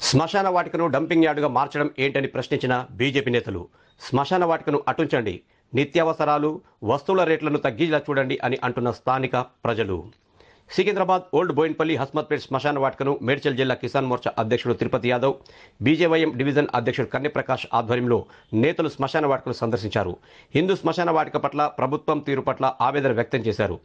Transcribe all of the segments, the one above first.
శ్మశాన వాటికను డంపింగ్ యార్డుగా మార్చడం ఏంటని ప్రశ్నించిన బీజేపీ నేతలు శ్మశాన వాటికను అటుంచండి నిత్యావసరాలు వస్తువుల రేట్లను తగ్గించేలా చూడండి అని అంటున్న స్థానిక ప్రజలు సికింద్రాబాద్ ఓల్డ్ బోయిన్పల్లి హస్మత్పేట్ శ్మశాన వాటికను మేడ్చల్ జిల్లా కిసాన్ మోర్చా అధ్యక్షుడు తిరుపతి యాదవ్ బీజేవైఎం డివిజన్ అధ్యక్షుడు కన్నెప్రకాష్ ఆధ్వర్యంలో నేతలు శ్మశాన వాటికను సందర్శించారు హిందూ శ్మశాన వాటిక పట్ల ప్రభుత్వం తీరు పట్ల ఆవేదన వ్యక్తం చేశారు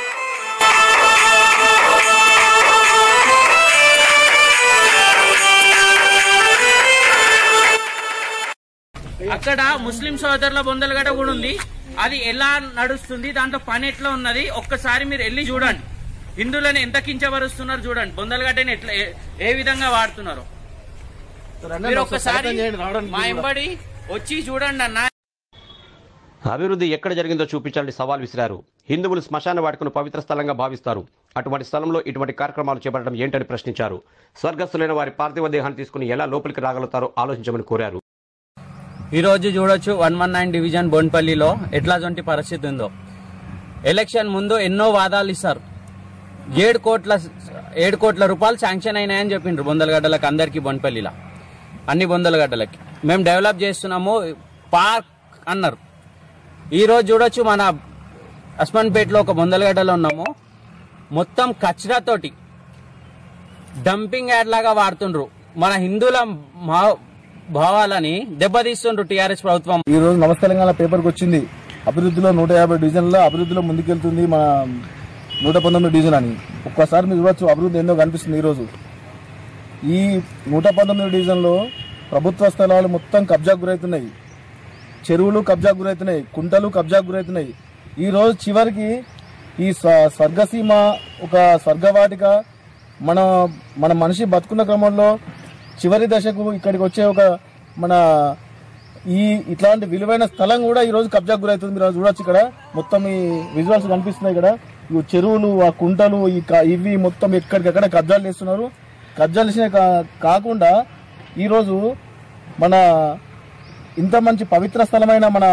అక్కడ ముస్లిం సోదరుల బొందలగడ్డ కూడా ఉంది అది ఎలా నడుస్తుంది దాంట్లో పని ఎట్లా ఉన్నది ఒక్కసారి మీరు వెళ్ళి చూడండి హిందువులను ఎంత కించపరుస్తున్నారు చూడండి బొందలగడ్డని ఎట్లా ఏ- ఏ విధంగా వాడుతున్నారు మీరు ఒక్కసారి మా ఎంబడి వచ్చి చూడండి అన్న అభివృద్ధి ఎక్కడ జరిగిందో చూపించాలని సవాల్ విసిరారు హిందువులు శ్మశాన వాటికను పవిత్ర స్థలంగా భావిస్తారు అటువంటి స్థలంలో ఇటువంటి కార్యక్రమాలు చేపట్టడం ఏంటని ప్రశ్నించారు స్వర్గస్థులైన వారి పార్థివ దేహాన్ని తీసుకుని ఎలా లోపలికి రాగలుగుతారో ఆలోచించమని కోరారు ఈ రోజు చూడొచ్చు వన్ వన్ నైన్ డివిజన్ బోన్పల్లిలో ఎట్లా జొంటి పరిస్థితి ఉందో ఎలక్షన్ ముందు ఎన్నో వాదాలు ఇస్తారు ఏడు కోట్ల ఏడు కోట్ల రూపాయలు శాంక్షన్ అయినాయని చెప్పిండ్రు బొందలగడ్డలకు అందరికీ బొన్పల్లిలో అన్ని బొందలగడ్డలకి మేము డెవలప్ చేస్తున్నాము పార్క్ అన్నారు ఈ రోజు చూడొచ్చు మన అస్మాన్పేటలో ఒక బొందలగడ్డలో ఉన్నాము మొత్తం కచరాతోటి డంపింగ్ యార్డ్ లాగా వాడుతుండ్రు మన హిందువుల మా- భావాలని దెబ్బతీస్తుండ్రు టీఆర్ఎస్ ప్రభుత్వం ఈ రోజు నమస్తే తెలంగాణ పేపర్కి వచ్చింది అభివృద్ధిలో నూట యాభై డివిజన్లో అభివృద్ధిలో ముందుకెళ్తుంది మన నూట పంతొమ్మిది డివిజన్ అని ఒక్కసారి మీరు చూడొచ్చు అభివృద్ధి ఏందో కనిపిస్తుంది ఈరోజు ఈ నూట పంతొమ్మిది డివిజన్లో ప్రభుత్వ స్థలాలు మొత్తం కబ్జాకు గురవుతున్నాయి చెరువులు కబ్జాకు గురవుతున్నాయి కుంటలు కబ్జాకు గురవుతున్నాయి ఈ రోజు చివరికి ఈ స్వ- స్వర్గసీమ ఒక స్వర్గవాటిక మన మన మనిషి బతుకున్న క్రమంలో చివరి దశకు ఇక్కడికి వచ్చే ఒక మన ఈ ఇట్లాంటి విలువైన స్థలం కూడా ఈ రోజు కబ్జాకు గురవుతుంది మీరు చూడొచ్చు ఇక్కడ మొత్తం ఈ విజువల్స్ కనిపిస్తున్నాయి ఇక్కడ ఈ చెరువులు ఆ కుంటలు ఈ క- ఇవి మొత్తం ఎక్కడికక్కడ కబ్జాలు చేస్తున్నారు కబ్జాలు చేసిన కా- కాకుండా ఈరోజు మన ఇంత మంచి పవిత్ర స్థలమైన మన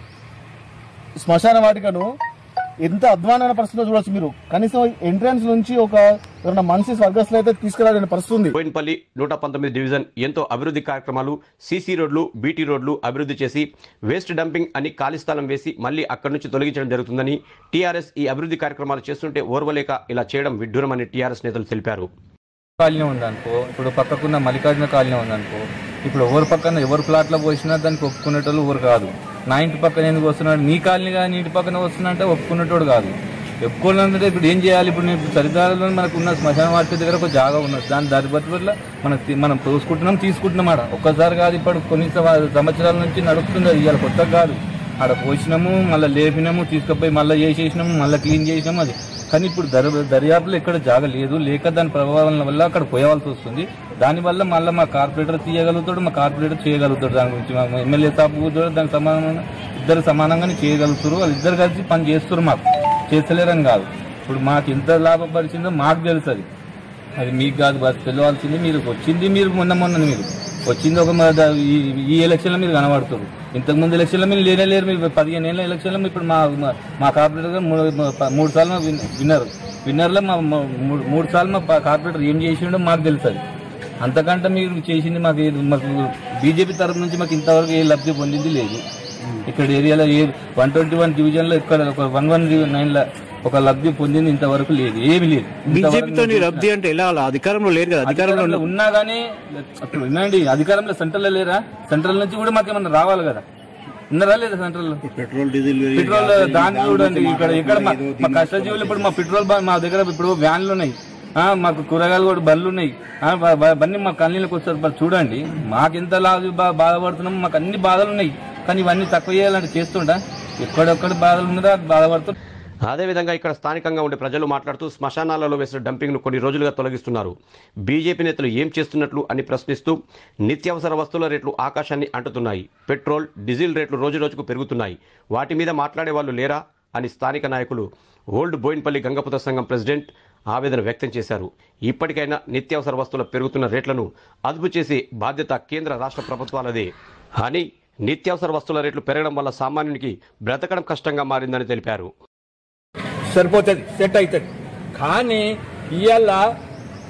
శ్మశాన వాటికను ఎంత అధ్వానమైన పరిస్థితిలో చూడొచ్చు మీరు కనీసం ఎంట్రన్స్ నుంచి ఒక ఎవరైనా మనిషి స్వర్గస్థులు అయితే తీసుకురాలేని పరిస్థితి ఉంది బోయిన్పల్లి నూట పంతొమ్మిది డివిజన్ ఎంతో అభివృద్ధి కార్యక్రమాలు సీసీ రోడ్లు బీటీ రోడ్లు అభివృద్ధి చేసి వేస్ట్ డంపింగ్ అని ఖాళీ స్థలం వేసి మళ్ళీ అక్కడి నుంచి తొలగించడం జరుగుతుందని టీఆర్ఎస్ ఈ అభివృద్ధి కార్యక్రమాలు చేస్తుంటే ఓర్వలేక ఇలా చేయడం విడ్డూరమని టీఆర్ఎస్ నేతలు తెలిపారు కాలనీ ఉందనుకో ఇప్పుడు పక్కకున్న మల్లికార్జున కాలనీ ఉందనుకో ఇప్పుడు ఎవరు పక్కన ఎవరు ప్లాట్లో పోసినా దానికి ఒప్పుకునేటోళ్ళు ఎవరు కాదు నా ఇంటి పక్కన ఎందుకు వస్తున్నాడు నీ కాలనీ కానీ నీ ఇంటి పక్కన వస్తున్నట్టే ఒప్పుకునేటోడు కాదు ఒప్పుకోవాలంటే ఇప్పుడు ఏం చేయాలి ఇప్పుడు నేను సరిదారులో మనకు ఉన్న శ్మశాన వాటి దగ్గర ఒక జాగా ఉన్నది దాని దాని బట్టి వల్ల మనం తీ- మనం తోసుకుంటున్నాం తీసుకుంటున్నాం ఆడ ఒక్కసారి కాదు ఇప్పుడు కొన్ని సంవ- సంవత్సరాల నుంచి నడుస్తుంది అది ఇవాళ కొత్త కాదు ఆడ పోసినాము మళ్ళీ లేపినాము తీసుకుపోయి మళ్ళీ చేసేసినాము మళ్ళీ క్లీన్ చేసినాము అది కానీ ఇప్పుడు దర్ దర్యాప్తులో ఎక్కడ జాగ లేదు లేక దాని ప్రభావం వల్ల అక్కడ పోయవలసి వస్తుంది దానివల్ల మళ్ళీ మా కార్పొరేటర్ తీయగలుగుతాడు మా కార్పొరేటర్ చేయగలుగుతాడు దాని గురించి మా ఎమ్మెల్యే సాబ్ కూడా దానికి సమానం ఇద్దరు సమానంగానే చేయగలుగుతారు వాళ్ళు ఇద్దరు కలిసి పని చేస్తారు మాకు చేస్తలేరని కాదు ఇప్పుడు మాకు ఎంత లాభపరిచిందో మాకు తెలుస్తుంది అది మీకు కాదు బస్ తెలియాల్సింది మీరు వచ్చింది మీరు మొన్న మొన్న మీరు వచ్చింది ఒక మా ద- ఈ- ఈ ఎలక్షన్లో మీరు కనబడుతారు ఇంతకు ముందు ఎలక్షన్లో మీరు లేనే లేరు మీరు పదిహేను ఏళ్ళ ఎలక్షన్లో ఇప్పుడు మా మా- మా కార్పొరేటర్ గారు మూడు మా- మూడు సార్లు విన్- విన్నర్ విన్నర్లో మా మా- మూడు మూడు సార్లు మా ప- కార్పొరేటర్ ఏం చేసిండో మాకు తెలుస్తుంది అంతకంటే మీరు చేసింది మాకు ఏది- మాకు బీజేపీ తరఫు నుంచి మాకు ఇంతవరకు ఏ లబ్ధి పొందింది లేదు ఇక్కడ ఏరియాలో ఏ వన్ ట్వంటీ వన్ డివిజన్లో ఇక్కడ ఒక వన్ వన్ నైన్ ఒక లబ్ధి పొందింది ఇంతవరకు లేదు ఏమి లేదు బీజేపీతో రబ్ది అంటే ఎలా అలా అధికారంలో లేరు కదా అధికారంలో అధికారంలో ఉన్నా గానీ అప్పుడు వినండి అధికారంలో సెంట్రల్ లో లేరా సెంట్రల్ నుంచి కూడా మాకు ఏమన్నా రావాలి కదా ఉన్నారా లేదా సెంట్రల్ లో పెట్రోల్ డీజిల్ పెట్రోల్ దాన్ని చూడండి ఇక్కడ ఇక్కడ మా మా కష్టజీవులు ఇప్పుడు మా పెట్రోల్ బ- మా దగ్గర ఇప్పుడు వ్యాన్లు ఉన్నాయి ఆ, మాకు కూరగాయలు కూడా బండ్లు ఉన్నాయి ఆ, బ- బ- బండి మా కన్నీళ్ళకి వస్తారు మరి చూడండి మాకు ఎంత లాభ బా- బాధపడుతున్నాం మాకు అన్ని బాధలు ఉన్నాయి కానీ ఇవన్నీ తక్కువ చేయాలంటే చేస్తుంటా ఎక్కడెక్కడ బాధలు ఉన్నదా బాధపడుతున్నాం అదేవిధంగా ఇక్కడ స్థానికంగా ఉండే ప్రజలు మాట్లాడుతూ శ్మశానాలలో వేసిన డంపింగ్ను కొన్ని రోజులుగా తొలగిస్తున్నారు బీజేపీ నేతలు ఏం చేస్తున్నట్లు అని ప్రశ్నిస్తూ నిత్యావసర వస్తువుల రేట్లు ఆకాశాన్ని అంటుతున్నాయి పెట్రోల్ డీజిల్ రేట్లు రోజు రోజుకు పెరుగుతున్నాయి వాటి మీద మాట్లాడే వాళ్ళు లేరా అని స్థానిక నాయకులు ఓల్డ్ బోయిన్పల్లి గంగపుత సంఘం ప్రెసిడెంట్ ఆవేదన వ్యక్తం చేశారు ఇప్పటికైనా నిత్యావసర వస్తువుల పెరుగుతున్న రేట్లను అదుపు చేసే బాధ్యత కేంద్ర రాష్ట్ర ప్రభుత్వాలదే అని నిత్యావసర వస్తువుల రేట్లు పెరగడం వల్ల సామాన్యునికి బ్రతకడం కష్టంగా మారిందని తెలిపారు సరిపోతుంది సెట్ అవుతుంది కానీ ఇవాళ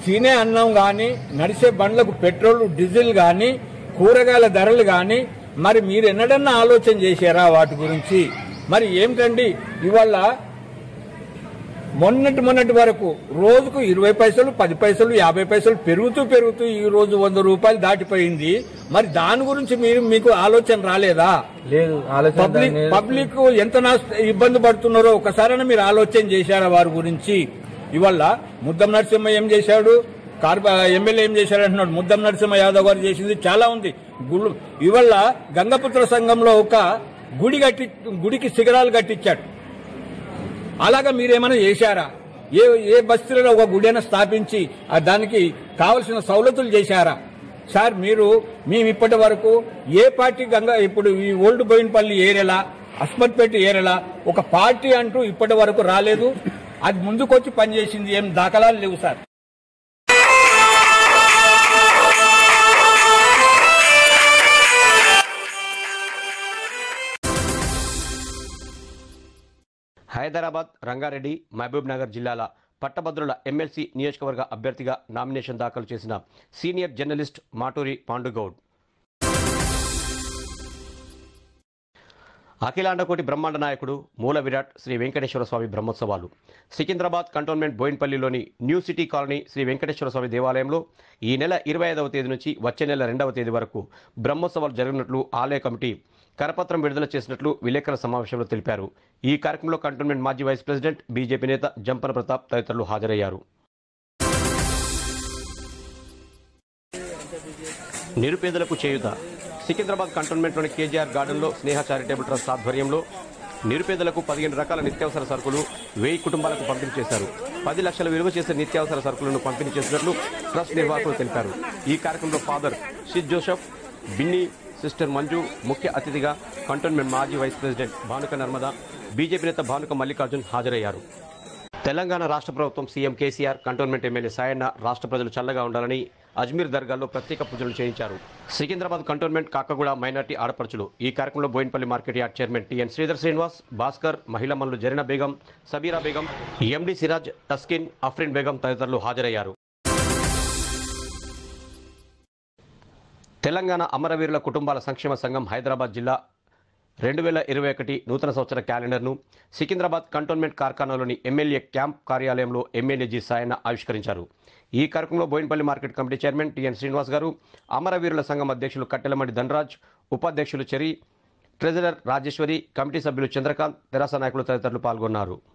తినే అన్నం కానీ నడిచే బండ్లకు పెట్రోల్ డీజిల్ కానీ కూరగాయల ధరలు కానీ మరి మీరు ఎన్నడన్నా ఆలోచన చేశారా వాటి గురించి మరి ఏమిటండి ఇవాళ మొన్నటి మొన్నటి వరకు రోజుకు ఇరవై పైసలు పది పైసలు యాభై పైసలు పెరుగుతూ పెరుగుతూ ఈ రోజు వంద రూపాయలు దాటిపోయింది మరి దాని గురించి మీరు మీకు ఆలోచన రాలేదా లేదు ఆలోచన పబ్లిక్ దాని మీద- పబ్లిక్ ఎంత నష్ట- ఇబ్బంది పడుతున్నారో ఒకసారైనా మీరు ఆలోచన చేశారా వారి గురించి ఇవాళ ముద్దం నరసింహ ఏం చేశాడు కార్ప ఎమ్మెల్యే ఏం చేశాడు అంటున్నాడు ముద్దం నరసింహ యాదవ్ గారు చేసింది చాలా ఉంది గుళ్ళు ఇవాళ గంగపుత్ర సంఘంలో ఒక గుడి కట్టి గుడికి శిఖరాలు కట్టించాడు అలాగా మీరేమైనా చేశారా ఏ ఏ బస్తీలలో ఒక గుడైనా స్థాపించి ఆ దానికి కావలసిన సౌలతులు చేశారా సార్ మీరు మేము ఇప్పటి వరకు ఏ పార్టీ గంగా ఇప్పుడు ఈ ఓల్డ్ బోయినపల్లి ఏరియాలా అస్మత్పేట ఏరియాలా ఒక పార్టీ అంటూ ఇప్పటి వరకు రాలేదు అది ముందుకొచ్చి పనిచేసింది ఏం దాఖలాలు లేవు సార్ హైదరాబాద్ రంగారెడ్డి మహబూబ్ నగర్ జిల్లాల పట్టభద్రుల ఎమ్మెల్సీ నియోజకవర్గ అభ్యర్థిగా నామినేషన్ దాఖలు చేసిన సీనియర్ జర్నలిస్ట్ మాటూరి పాండుగౌడ్ అఖిలాండకోటి బ్రహ్మాండ నాయకుడు మూల విరాట్ శ్రీ వెంకటేశ్వర స్వామి బ్రహ్మోత్సవాలు సికింద్రాబాద్ కంటోన్మెంట్ బోయిన్పల్లిలోని new city colony Shri Venkateshwara Swamy దేవాలయంలో ఈ నెల ఇరవై ఐదవ తేదీ నుంచి వచ్చే నెల రెండవ తేదీ వరకు బ్రహ్మోత్సవాలు జరగనున్నట్లు ఆలయ కమిటీ కరపత్రం విడుదల చేసినట్లు విలేకరుల సమావేశంలో తెలిపారు ఈ కార్యక్రమంలో కంటోన్మెంట్ మాజీ వైస్ ప్రెసిడెంట్ బీజేపీ నేత జంపన ప్రతాప్ తదితరులు హాజరయ్యారు నిరుపేదలకు చేయుత సికింద్రాబాద్ కంటోన్మెంట్లోని కేజీఆర్ గార్డెన్లో స్నేహ చారిటబుల్ ట్రస్ట్ ఆధ్వర్యంలో నిరుపేదలకు పదిహేను రకాల నిత్యావసర సరుకులు వెయ్యి కుటుంబాలకు పంపిణీ చేశారు పది లక్షల విలువ చేసే నిత్యావసర సరుకులను పంపిణీ చేసినట్లు ట్రస్ట్ నిర్వాహకులు తెలిపారు ఈ కార్యక్రమంలో ఫాదర్ షిద్ జోసెఫ్ బిన్ని సిస్టర్ మంజు ముఖ్య అతిథిగా కంటోన్మెంట్ మాజీ vice president Bhanuka Narmada BJP నేత భానుక మల్లికార్జున్ హాజరయ్యారు తెలంగాణ రాష్ట్ర ప్రభుత్వం CM KCR cantonment MLA Sayanna రాష్ట్ర ప్రజలు చల్లగా ఉండాలని అజ్మీర్ దర్గాలో ప్రత్యేక పూజలు చేయించారు సికింద్రాబాద్ కంటోన్మెంట్ కాకగూడ మైనార్టీ ఆడపడుచులు ఈ కార్యక్రమంలో Boinapalli market yard chairman T N Sridhar Srinivas Bhaskar మహిళా మనులు జరీనా బేగం సబీరా బేగం ఎండి సిరాజ్ తస్కిన్ అఫ్రిన్ బేగం తదితరులు హాజరయ్యారు తెలంగాణ అమరవీరుల కుటుంబాల సంక్షేమ సంఘం హైదరాబాద్ జిల్లా రెండు వేల ఇరవై ఒకటి నూతన సంవత్సర క్యాలెండర్ను సికింద్రాబాద్ కంటోన్మెంట్ కార్ఖానాలోని ఎమ్మెల్యే క్యాంప్ కార్యాలయంలో ఎమ్మెల్యే జి సాయన్న ఆవిష్కరించారు ఈ కార్యక్రమంలో Boinapalli market committee chairman T N Srinivas garu అమరవీరుల సంఘం అధ్యక్షులు కట్టెలమడి ధనరాజ్ ఉపాధ్యక్షులు చెరి ట్రెజరర్ రాజేశ్వరి కమిటీ సభ్యులు చంద్రకాంత్ తెరాస నాయకులు తదితరులు పాల్గొన్నారు